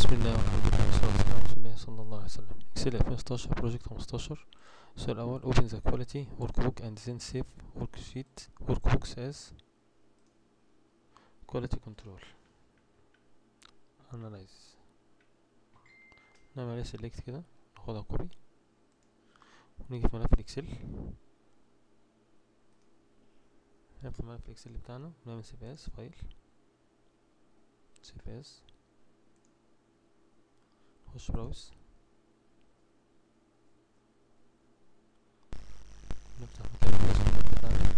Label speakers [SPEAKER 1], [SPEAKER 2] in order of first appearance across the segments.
[SPEAKER 1] بسم الله والحمد لله والصلاة والسلام على رسول الله صلى الله عليه وسلم اكسل 2016 بروجكت 15 السؤال الأول open the quality workbook and then save worksheet workbooks as quality control analyze نعمل عليه select كده ناخدها كوبي ونيجي في ملف الاكسل نفتح ملف الاكسل بتاعنا ونعمل سيف as فايل سيف as نخش براوس نفتح مكان الاسم بتاعنا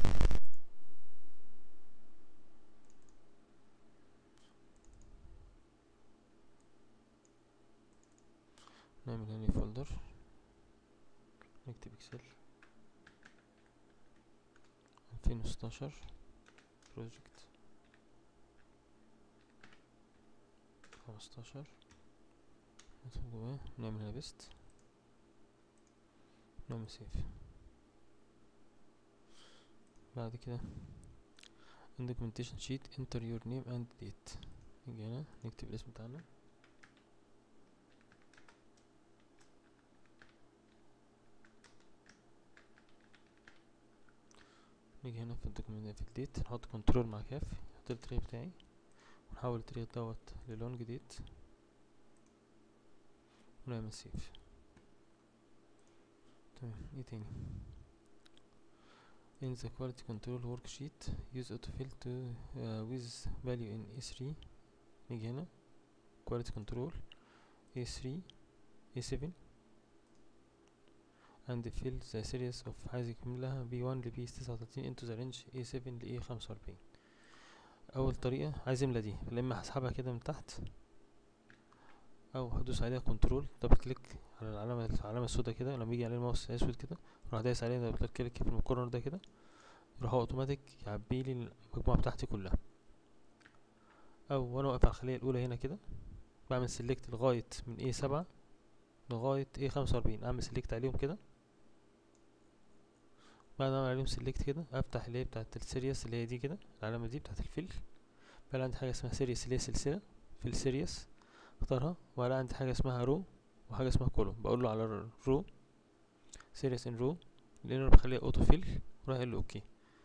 [SPEAKER 1] نعمل هنا فولدر نكتب اكسل الفين وستاشر بروجكت خمستاشر ندخل جواه نعمل هنا بيست نعمل سيف بعد كده in documentation sheet enter your name and date نيجي هنا نكتب الاسم بتاعنا نيجي هنا في الدوكيمنت في الديت نحط كنترول مع كاف نحط التاريخ بتاعي ونحول التاريخ دوت للونج ديت ونعمل سيف تمام ايه تاني in the quality control worksheet use autofill to uh, with value in A3 نيجي هنا quality control A3 A7 and fill the series of عايز يكملها B1 ل B39 into the range A7 ل A45 أول طريقة عايز يملى دي لما هسحبها كده من تحت او هدوس عليها كنترول دبل كليك على العلامة العلامة السوداء كده لما يجي عليه الماوس اسود كده اروح دايس عليه دبل كليك في الكورنر ده كده يروح هو اوتوماتيك يعبي لي المجموعة بتاعتي كلها او وانا واقف على الخلية الاولى هنا كده بعمل سيلكت لغاية من ايه سبعة لغاية ايه خمسة واربعين اعمل سيلكت عليهم كده بعد ما اعمل عليهم سيلكت كده افتح اللي هي بتاعت السيريس اللي هي دي كده العلامة دي بتاعت الفيل بقى عندي حاجة اسمها سيريس اللي هي سلسلة في السيريس اختارها ولا عندي حاجة اسمها رو وحاجة اسمها كولوم بقول له على الرو سيريس ان رو لان انا بخليها اوتو فيل وراح اقول له اوكي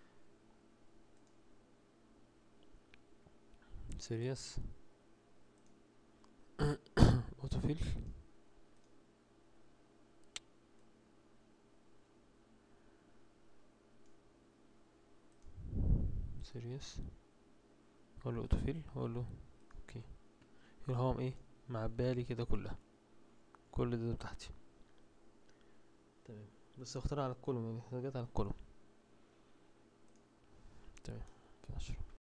[SPEAKER 1] سيريس اوتو فيل سيريس اقول له اوتو فيل واقول له اوكي يروح هو ايه معبالي كده كلها كل ده تحتي تمام بس اختار على الكولوم يعني جت على الكولوم تمام في عشرة